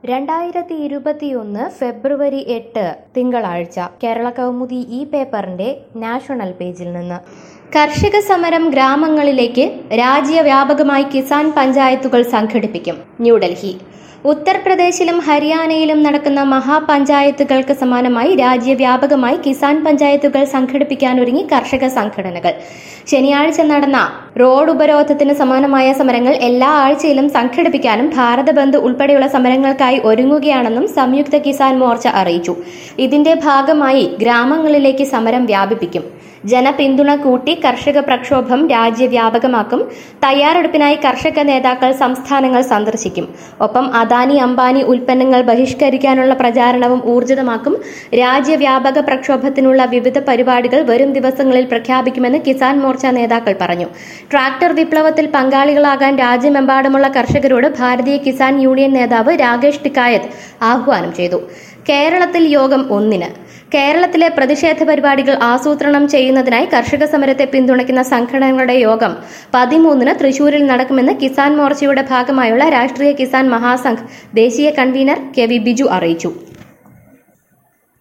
രണ്ടായിരത്തി ഇരുപത്തിയൊന്ന് ഫെബ്രുവരി എട്ട് തിങ്കളാഴ്ച കേരള കൗമുദി ഈ പേപ്പറിന്റെ നാഷണൽ പേജിൽ നിന്ന് കർഷക സമരം ഗ്രാമങ്ങളിലേക്ക് രാജ്യവ്യാപകമായി കിസാൻ പഞ്ചായത്തുകൾ സംഘടിപ്പിക്കും ന്യൂഡൽഹി ഉത്തർപ്രദേശിലും ഹരിയാനയിലും നടക്കുന്ന മഹാപഞ്ചായത്തുകൾക്ക് സമാനമായി രാജ്യവ്യാപകമായി കിസാൻ പഞ്ചായത്തുകൾ സംഘടിപ്പിക്കാനൊരുങ്ങി കർഷക സംഘടനകൾ ശനിയാഴ്ച നടന്ന റോഡ് ഉപരോധത്തിന് സമാനമായ സമരങ്ങൾ എല്ലാ ആഴ്ചയിലും സംഘടിപ്പിക്കാനും ഭാരത ബന്ദ് ഉൾപ്പെടെയുള്ള സമരങ്ങൾക്കായി ഒരുങ്ങുകയാണെന്നും സംയുക്ത കിസാൻ മോർച്ച അറിയിച്ചു ഇതിന്റെ ഭാഗമായി ഗ്രാമങ്ങളിലേക്ക് സമരം വ്യാപിപ്പിക്കും ജനപിന്തുണ കൂട്ടി കർഷക പ്രക്ഷോഭം രാജ്യവ്യാപകമാക്കും തയ്യാറെടുപ്പിനായി കർഷക നേതാക്കൾ സംസ്ഥാനങ്ങൾ സന്ദർശിക്കും ഒപ്പം അദാനി അംബാനി ഉൽപ്പന്നങ്ങൾ ബഹിഷ്കരിക്കാനുള്ള പ്രചാരണവും ഊർജിതമാക്കും രാജ്യവ്യാപക പ്രക്ഷോഭത്തിനുള്ള വിവിധ പരിപാടികൾ വരും ദിവസങ്ങളിൽ പ്രഖ്യാപിക്കുമെന്ന് കിസാൻ മോർച്ച നേതാക്കൾ പറഞ്ഞു ട്രാക്ടർ വിപ്ലവത്തിൽ പങ്കാളികളാകാൻ രാജ്യമെമ്പാടുമുള്ള കർഷകരോട് ഭാരതീയ കിസാൻ യൂണിയൻ നേതാവ് രാകേഷ് ടിക്കായത്ത് ആഹ്വാനം ചെയ്തു കേരളത്തിൽ യോഗം ഒന്നിന് കേരളത്തിലെ പ്രതിഷേധ പരിപാടികൾ ആസൂത്രണം ചെയ്യുന്നതിനായി കർഷക സമരത്തെ പിന്തുണയ്ക്കുന്ന സംഘടനകളുടെ യോഗം പതിമൂന്നിന് തൃശൂരിൽ നടക്കുമെന്ന് കിസാൻ മോർച്ചയുടെ ഭാഗമായുള്ള രാഷ്ട്രീയ കിസാൻ മഹാസംഘ് ദേശീയ കൺവീനർ കെ വി ബിജു അറിയിച്ചു